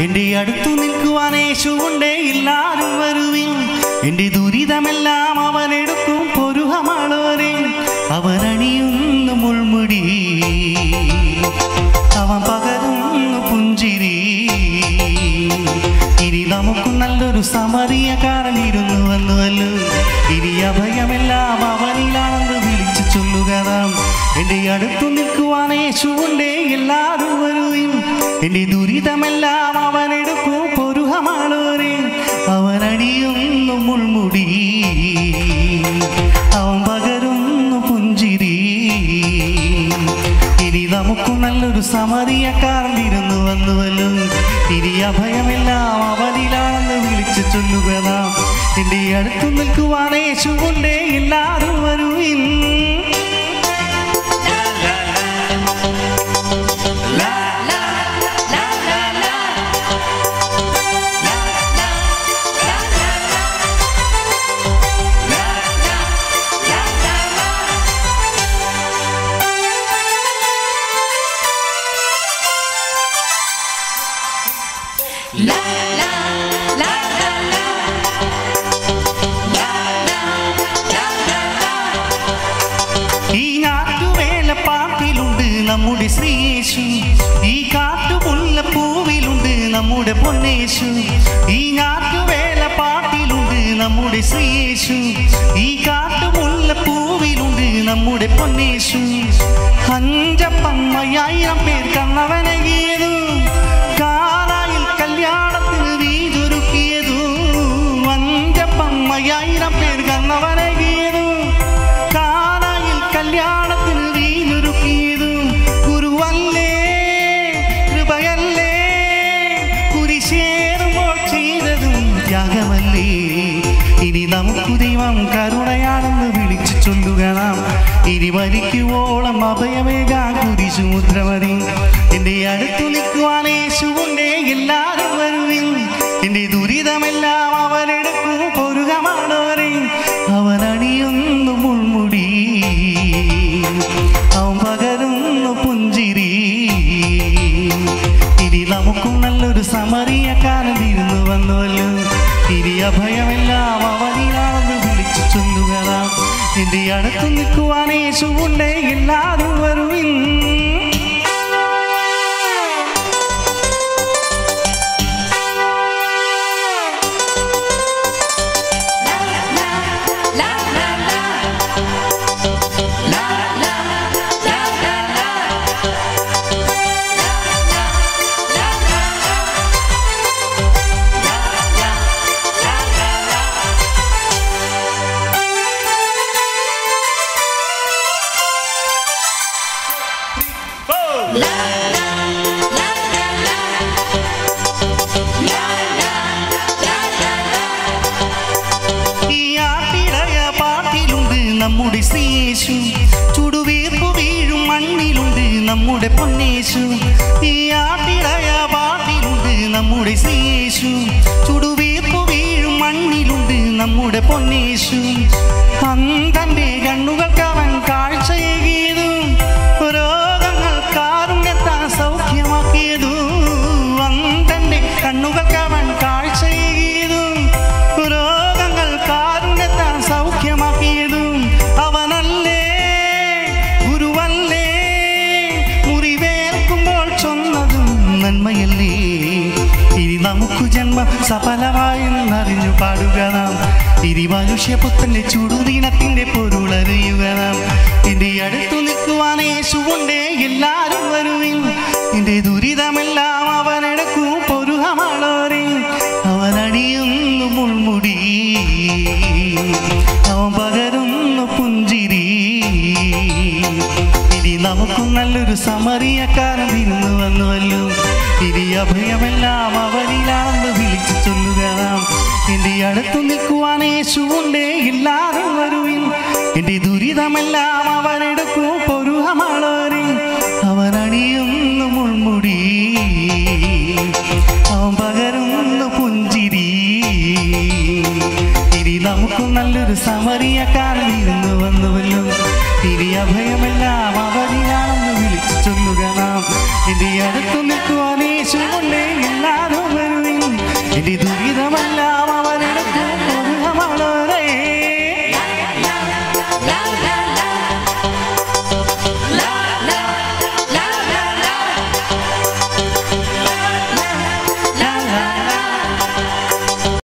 എന്റെ അടുത്തു നിൽക്കുവാൻ യേശുണ്ടേ എല്ലാരും വരുവിൻ എന്റെ ദുരിതമെല്ലാം അവൻ എടുക്കും പൊരുഹമാളോരെ അവനണിയുന്നു മുൾമുടി അവൻ പകരുന്നു പുഞ്ചിരി ഇനി നമുക്ക് നല്ലൊരു സമറിയക്കാരൻ ഇരുന്നു വന്നുവല്ലോ ഇനി അഭയമെല്ലാം അവനിലാണെന്ന് വിളിച്ചു ചൊല്ലുക നാം എന്റെ അടുത്തു നിൽക്കുവാൻ യേശുണ്ടേ എല്ലാരും വരുവിൻ എന്റെ ദുരിതമെല്ലാം അവനെടുക്കും പൊരുഹമാളോരെ അവനടിയുന്നു മുൾമുടി അവൻ പകരുന്നു പുഞ്ചിരി ഇനി നമുക്ക് നല്ലൊരു സമറിയക്കാരൻ ഇരുന്നു വന്നുവല്ലോ ഇനി അഭയമെല്ലാം അവനിലാണെന്ന് വിളിച്ചു ചൊല്ലുക നാം എന്റെ അടുത്തു നിൽക്കുവാൻ യേശുകൊണ്ടേ എല്ലാരും വരുവിൻ ഈ ഞാറ്റുവേല പാട്ടിലുണ്ട് നമ്മുടെ ശ്രീയേശു ഈ കാട്ടുമുല്ല പൂവിലുണ്ട് നമ്മുടെ പൊന്നേശു ഈ ഞാറ്റുവേല പാട്ടിലുണ്ട് നമ്മുടെ ശ്രീയേശു ഈ കാട്ടുമുല്ല പൂവിലുണ്ട് നമ്മുടെ പൊന്നേശു അഞ്ചപ്പമ്മയായിരം പേർ കണ്ണവനകിയതു കാലായിൽ കല്യാണത്തിന് വീതൊരുക്കിയതു അഞ്ചപ്പമ്മയായിരം പേർ കണ്ണവനകിയതു കാനായിൽ കല്യാണത്തിന് വീഞ്ഞൊരുക്കിയതും ഗുരുവല്ലേ കൃപയല്ലേ കുരിശേറുമ്പോൾ ചെയ്തതും ത്യാഗമല്ലേ ഇനി നമുക്ക് ദൈവം കരുണയാണെന്ന് വിളിച്ചു ചൊല്ലുക നാം ഇനി മരിക്കുവോളം അഭയമേകാൻ കുരിശു മുദ്രമതി എന്റെ അടുത്തു നിൽക്കുവാൻ യേശുണ്ടേ എല്ലാരും വരുവിൻ എന്റെ ദുരിതമെല്ലാം അവനെടുക്കും പൊരുകമാണവരെ അവനണിയുന്നു മുൾമുടി അവൻ പകരുന്നു പുഞ്ചിരി ഇനി നമുക്കും നല്ലൊരു സമറിയക്കാരൻ ഇരുന്നു വന്നുവല്ലോ ഇനി അഭയമെല്ലാം അവനിലാണെന്ന് വിളിച്ചു ചൊല്ലുക നാം എന്റെ അടുത്ത് നിൽക്കുവാൻ യേശുണ്ടേ എല്ലാരും വരുവിൻ ഈ ആട്ടിടയ പാട്ടിലുണ്ട് നമ്മുടെ ശ്രീയേശു ചുടുവീർപ്പ് വീഴും മണ്ണിലുണ്ട് നമ്മുടെ പൊന്നേശു ഈ ആട്ടിടയ പാട്ടിലുണ്ട് നമ്മുടെ ശ്രീയേശു ചുടുവീർപ്പ് വീഴും മണ്ണിലുണ്ട് നമ്മുടെ പൊന്നേശു അന്തന്റെ കണ്ണുകൾക്ക് അവൻ കാഴ്ചയേകിയതും രോഗങ്ങൾ കാരുണ്യത്താൻ സൗഖ്യമാക്കിയതും അന്തന്റെ കണ്ണുകൾക്ക് അവൻ കാഴ്ചയേകിയതും രോഗങ്ങൾ കാരുണ്യത്താൻ സൗഖ്യമാക്കിയതും അവനല്ലേ ഗുരുവല്ലേ മുറിവേൽക്കുമ്പോൾ ചൊന്നതും നന്മയല്ലേ ഇനി നമുക്ക് ജന്മം സഫലമായെന്നറിഞ്ഞു പാടുക നാം ഇനി മനുഷ്യപുത്രന്റെ ചുടുദിനത്തിന്റെ പൊരുളറിയുക നാം എന്റെ അടുത്തു നിൽക്കുവാൻ യേശുണ്ടേ എല്ലാരും വരുവിൻ എന്റെ ദുരിതമെല്ലാം അവനെടുക്കും പൊരുഹമാളോരെ അവനണിയുന്നു മുൾമുടി അവൻ പകരുന്നു പുഞ്ചിരി ഇനി നമുക്കും നല്ലൊരു സമറിയക്കാരൻ ഇരുന്നു വന്നുവല്ലോ ഇനി അഭയമെല്ലാം അവനിലാണെന്ന് വിളിച്ചു ചൊല്ലുക നാം എന്റെ അടുത്തു നിൽക്കുവാൻ യേശുണ്ടേ എല്ലാരും വരുവിൻ എന്റെ ദുരിതമെല്ലാം അവനെടുക്കും പൊരുഹമാളോരെ അവനണിയുന്നു മുൾമുടി അവൻ പകരുന്നു പുഞ്ചിരി ഇനി നമുക്ക് നല്ലൊരു സമറിയക്കാരൻ ഇരുന്നു വന്നുവല്ലോ ഇനി അഭയമെല്ലാം അവനിലാണെന്ന് വിളിച്ചു ചൊല്ലുക നാം എന്റെ അടുത്തു നിൽക്കുവാൻ യേശുണ്ടേ എല്ലാരും എന്റെ